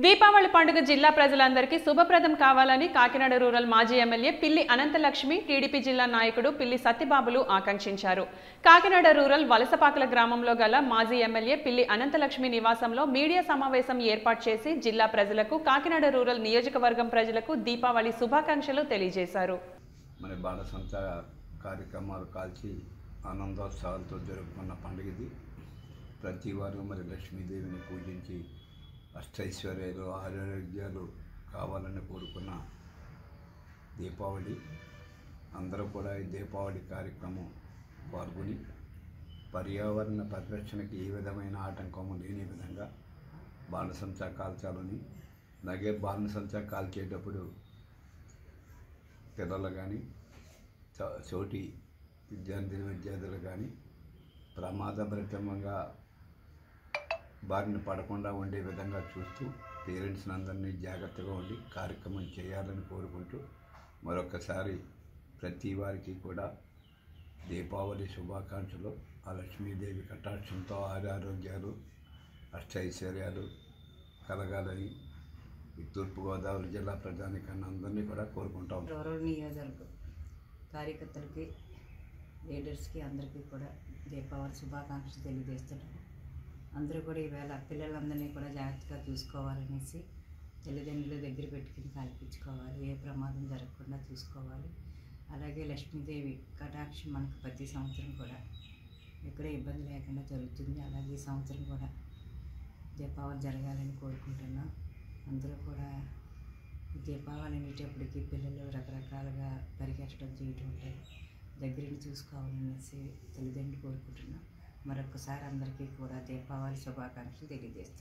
దీపావళి పండుగ జిల్లా ప్రజలందరికీ శుభప్రదం కావాలని కాకినాడ రూరల్ మాజీ ఎమ్మెల్యే పిల్లి అనంతలక్ష్మి టీడీపీ జిల్లా నాయకుడు పిల్లి సత్యబాబులు ఆకాంక్షించారు కాకినాడ రూరల్ వలసపాకల గ్రామంలో గల మాజీ ఎమ్మెల్యే పిల్లి అనంతలక్ష్మి నివాసంలో మీడియా సమావేశం ఏర్పాటు చేసి జిల్లా ప్రజలకు కాకినాడ రూరల్ నియోజకవర్గం ప్రజలకు దీపావళి శుభాకాంక్షలు తెలియజేశారు మరి బాణసంచ కార్యక్రమాలు కాల్చి ఆనందోత్సవాలతో జరుపుకున్న పండుగ ఇది ప్రతి వారు మరి లక్ష్మీదేవిని పూజించి అష్టైశ్వర్యాలు ఆరోగ్యాలు కావాలని కోరుకున్న దీపావళి అందరూ కూడా ఈ దీపావళి కార్యక్రమం పాల్గొని పర్యావరణ పరిరక్షణకి ఏ విధమైన ఆటంకము లేని విధంగా బాణసంచా కాల్చాలని అలాగే బాణసంచా కాల్చేటప్పుడు పిల్లలు కానీ చోటి విద్యార్థిని విద్యార్థులు కానీ ప్రమాదభరితంగా బారిన పడకుండా ఉండే విధంగా చూస్తూ పేరెంట్స్ని అందరినీ జాగ్రత్తగా ఉండి కార్యక్రమం చేయాలని కోరుకుంటూ మరొకసారి ప్రతి వారికి కూడా దీపావళి శుభాకాంక్షలు ఆ లక్ష్మీదేవి కటాక్షంతో ఆరోగ్యాలు అష్టైశ్వర్యాలు కలగాలని ఈ తూర్పుగోదావరి జిల్లా ప్రజానికన్నా అందరినీ కూడా కోరుకుంటాం రూరల్ నియోజకవర్గం కార్యకర్తలకి లీడర్స్కి అందరికీ కూడా దీపావళి శుభాకాంక్షలు తెలియజేస్తున్నాను అందరూ కూడా ఈవేళ పిల్లలందరినీ కూడా జాగ్రత్తగా చూసుకోవాలనేసి తల్లిదండ్రుల దగ్గర పెట్టుకుని కల్పించుకోవాలి ఏ ప్రమాదం జరగకుండా చూసుకోవాలి అలాగే లక్ష్మీదేవి కటాక్షం మనకు ప్రతి సంవత్సరం కూడా ఎక్కడ ఇబ్బంది లేకుండా జరుగుతుంది అలాగే ఈ సంవత్సరం కూడా దీపావళి జరగాలని కోరుకుంటున్నాం అందరూ కూడా ఈ దీపావళి అనేటప్పటికి పిల్లలు రకరకాలుగా పరిగెట్టడం చేయటం ఉంటుంది దగ్గరికి చూసుకోవాలనేసి తల్లిదండ్రులు కోరుకుంటున్నాం మరొకసారి అందరికీ కూడా దీపావళి శుభాకాంక్షలు తెలియజేస్తున్నాం